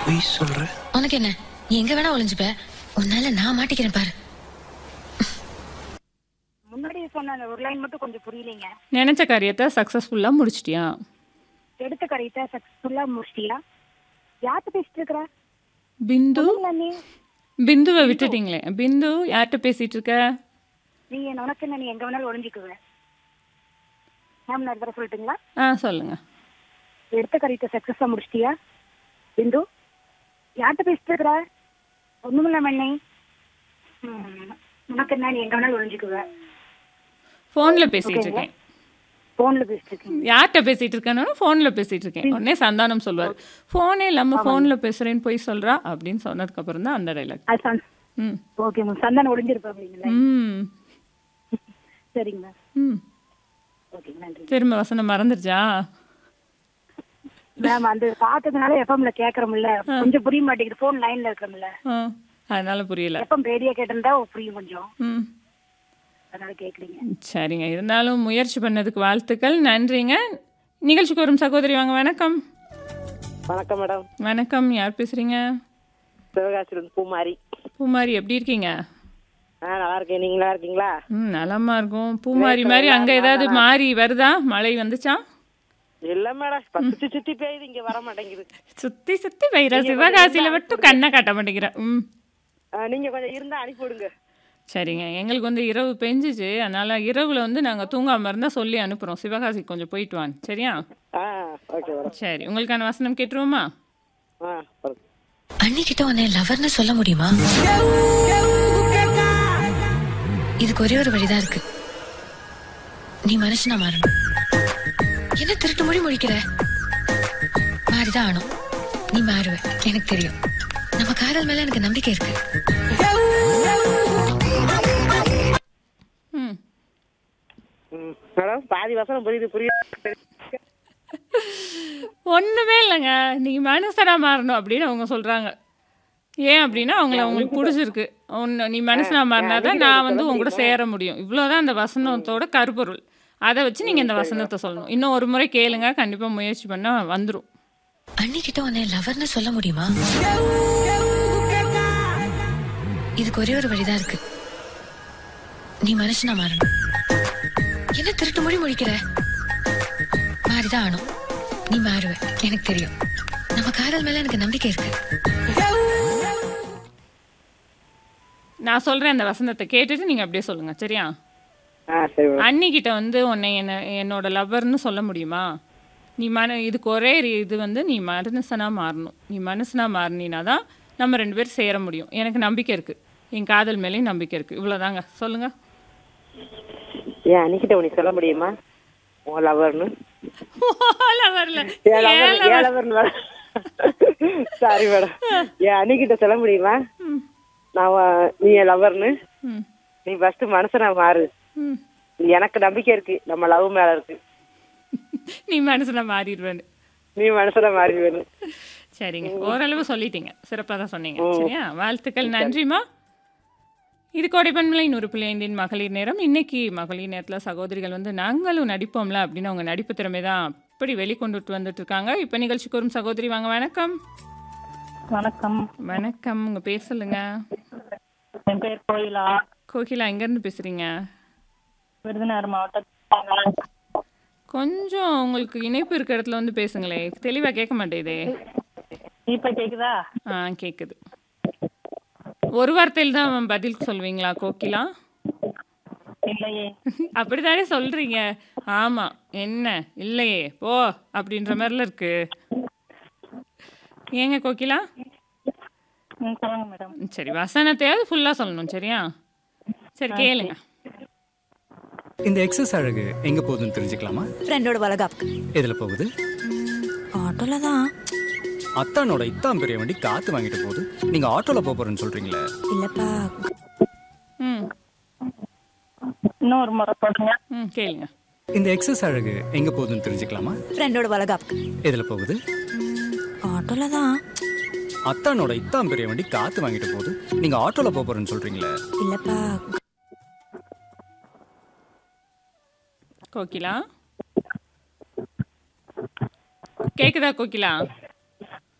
பொய் சொல்ற உனக்கு என்ன நீ எங்க வேணா ஒளிஞ்சுப்ப உன்னால நான் மாட்டிக்கிறேன் பாரு முன்னாடி சொன்ன அந்த ஒரு லைன் மட்டும் கொஞ்சம் புரியலைங்க நினைச்ச காரியத்தை சக்ஸஸ்ஃபுல்லாக முடிச்சிட்டியா எடுத்த கரையத்தை சக்சஸ்ஃபுல்லா முடிச்சிட்டியா யார்கிட்ட பேசிட்டு இருக்கிற பிந்து சொல்லுங்க நீ பிந்துவை விட்டுட்டீங்களே பிந்து யார்கிட்ட பேசிட்டு இருக்க நீ என்ன உனக்கு என்ன நீ எங்க வேணாலும் ஒளிஞ்சுக்குவ மேம் நான் தடவை சொல்லட்டுங்களா ஆ சொல்லுங்க எடுத்த கரையத்தை சக்சஸா முடிச்சிட்டியா பிந்து யார்கிட்ட பேசிட்டு இருக்கிற ஒண்ணுமில்ல மண்ணி ம், உனக்கு என்ன நீ எங்க வேணாலும் ஒளிஞ்சுக்குவ ஃபோனில் பேசிட்டு இருக்கேன் போன்ல பேசிட்டு இருக்கீங்க யார்கிட்ட பேசிட்டு இருக்கேன்னு ஃபோனில் பேசிட்டு இருக்கேன் உடனே சந்தானம் சொல்வார் ஃபோனே இல்லாமல் ஃபோனில் பேசுறேன்னு போய் சொல்றா அப்படின்னு சொன்னதுக்கு அப்புறம் தான் அந்த டைலாக் அது சந் ம் ஓகே மேம் சந்தானம் ஒளிஞ்சிருப்பா அப்படிங்களா ம் சரிங்க மேம் ம் ஓகே நன்றி திரும்ப வசனம் மறந்துடுச்சா மேம் அந்த பார்த்ததுனால எஃப்எம்ல கேக்குறோம்ல கொஞ்சம் புரிய மாட்டேங்குது போன் லைன்ல இருக்கிறோம்ல ஆ அதனால புரியல எஃப்எம் ரேடியோ கேட்டிருந்தா புரியும் கொஞ்சம் ம் அதனால கேக்குறீங்க சரிங்க இருந்தாலும் முயற்சி பண்ணதுக்கு வாழ்த்துக்கள் நன்றிங்க நிகழ்ச்சிக்கு வரும் சகோதரி வாங்க வணக்கம் வணக்கம் மேடம் வணக்கம் யார் பேசுறீங்க சிவகாசிலிருந்து பூமாரி பூமாரி எப்படி இருக்கீங்க ஆ நல்லா இருக்கேன் நீங்க நல்லா இருக்கீங்களா ம் நலமா இருக்கும் பூமாரி மாதிரி அங்க ஏதாவது மாறி வருதா மழை வந்துச்சா இல்ல மேடம் இப்ப சுத்தி சுத்தி பெய்யுது இங்க வர மாட்டேங்குது சுத்தி சுத்தி வைரா சிவகாசியில மட்டும் கண்ணை காட்ட மாட்டேங்கிற ம் ஆ, நீங்க கொஞ்சம் இருந்தா அனுப்பி விடுங்க சரிங்க எங்களுக்கு வந்து இரவு பெஞ்சிச்சு அதனால இரவுல வந்து நாங்க தூங்காம இருந்தா சொல்லி அனுப்புறோம் சிவகாசிக்கு கொஞ்சம் போயிட்டு வாங்க சரியா ஆ ஓகே மேடம் சரி உங்களுக்கான வசனம் கேட்டுருவோமா ஆ போதும். அன்னிக்கிட்ட உன்னை லவர்னு சொல்ல முடியுமா இதுக்கு ஒரே ஒரு வழிதான் இருக்கு நீ மனுஷனா மாறணும் என்ன திருட்டு மொழி முழிக்கிற மாறிதான் ஆனும் நீ மாறுவ எனக்கு தெரியும் நம்ம காதல் மேல எனக்கு நம்பிக்கை இருக்கு ம் ம் மேடம் பாதி வசனம் புரியுது புரியுது ஒண்ணுமே இல்லைங்க நீங்க மனுஷனா மாறணும் அப்படின்னு அவங்க சொல்றாங்க ஏன் அப்படின்னா அவங்கள அவங்களுக்கு பிடிச்சிருக்கு ஒன்று நீ மனுஷனா மாறினா தான் நான் வந்து உங்க கூட சேர முடியும் இவ்வளோதான் அந்த வசனத்தோட கருப்பொருள் அதை வச்சு நீங்க இந்த வசனத்தை சொல்லணும் இன்னும் ஒரு முறை கேளுங்க கண்டிப்பா முயற்சி பண்ணா வந்துரும் அன்னிக்கிட்ட உன்னை லவர்னு சொல்ல முடியுமா இதுக்கு ஒரே ஒரு வழிதான் இருக்கு நீ மனுஷனா மாறணும் என்ன திருட்டு மொழி முழிக்கிற மாறிதான் ஆனும் நீ மாறுவ எனக்கு தெரியும் நம்ம காதல் மேல எனக்கு நம்பிக்கை இருக்கு நான் சொல்றேன் அந்த வசனத்தை கேட்டுட்டு நீங்க அப்படியே சொல்லுங்க சரியா ஆ சரி மேடம் அன்னிக்கிட்ட வந்து உன்னை என்ன என்னோட லவ்வர்னு சொல்ல முடியுமா நீ மன இதுக்கு ஒரே ரீ- இது வந்து நீ மனுஷனா மாறணும் நீ மனுஷனா மாறினா தான் நம்ம ரெண்டு பேரும் சேர முடியும் எனக்கு நம்பிக்கை இருக்கு என் காதல் மேலேயும் நம்பிக்கை இருக்கு இவ்வளோதாங்க சொல்லுங்க ஏன் அன்னைக்கிட்ட உனக்கு சொல்ல முடியுமா உன் லவர்னு லவர்ல ஏன் லவர் ஏன் லவர்னு மேடம் சாரி மேடம் ஏன் அன்னைக்கிட்ட சொல்ல முடியுமா நான் உன்- நீ என் லவர்னு ம் நீ ஃபர்ஸ்ட் மனுஷனா மாறு ம் எனக்கு நம்பிக்கை இருக்கு நம்ம லவ் மேல இருக்கு நீ மனுஷனா மாறிடுவேன்னு நீ மனுஷனா மாறி வேணும் சரிங்க ஓரளவு சொல்லிட்டீங்க சிறப்பாக தான் சொன்னீங்க சரியா வாழ்த்துக்கள் நன்றிம்மா இது கோடைப்பண்பலை நூறு புள்ளி ஐந்தின் மகளிர் நேரம் இன்னைக்கு மகளிர் நேரத்தில் சகோதரிகள் வந்து நாங்களும் நடிப்போம்ல அப்படின்னு அவங்க நடிப்பு திறமை தான் அப்படி வெளிக்கொண்டுட்டு வந்துட்டு இருக்காங்க இப்போ நிகழ்ச்சிக்கு வரும் சகோதரி வாங்க வணக்கம் வணக்கம் வணக்கம் உங்க பேர் சொல்லுங்க என் பேர் கோயிலா கோகிலா எங்கேருந்து பேசுறீங்க விருதுநகர் மாவட்டம் கொஞ்சம் உங்களுக்கு இணைப்பு இருக்க இடத்துல வந்து பேசுங்களே தெளிவாக கேட்க மாட்டேதே இப்ப கேக்குதா ஆ கேட்குது ஒரு வார்த்தையில் தான் பதில் சொல்வீங்களா கோகிலா இல்லையே அப்படித்தானே சொல்றீங்க ஆமா என்ன இல்லையே போ அப்படின்ற மாதிரில இருக்கு ஏங்க கோகிலா ம், சொல்லுங்க மேடம் சரி வசனத்தையாவது ஃபுல்லா சொல்லணும் சரியா சரி கேளுங்க இந்த எக்ஸஸ் அழகு எங்க போகுதுன்னு தெரிஞ்சுக்கலாமா ஃப்ரெண்டோட வளகாப்புக்கு எதுல போகுது ஆட்டோல தான் அத்தானோட இத்தான் பெரிய வண்டி காத்து வாங்கிட்டு போகுது நீங்க ஆட்டோல போக போறேன்னு சொல்றீங்களே இல்லப்பா ம் இன்னொரு முறை சொல்லுங்க ம் கேளுங்க இந்த எக்ஸஸ் அழகு எங்க போகுதுன்னு தெரிஞ்சுக்கலாமா ஃப்ரெண்டோட வளகாப்புக்கு எதுல போகுது ஆட்டோல தான் அத்தானோட இத்தான் பெரிய வண்டி காத்து வாங்கிட்டு போகுது நீங்க ஆட்டோல போக போறேன்னு சொல்றீங்களே இல்லப்பா கோகிலா கேக்குதா கோகிலா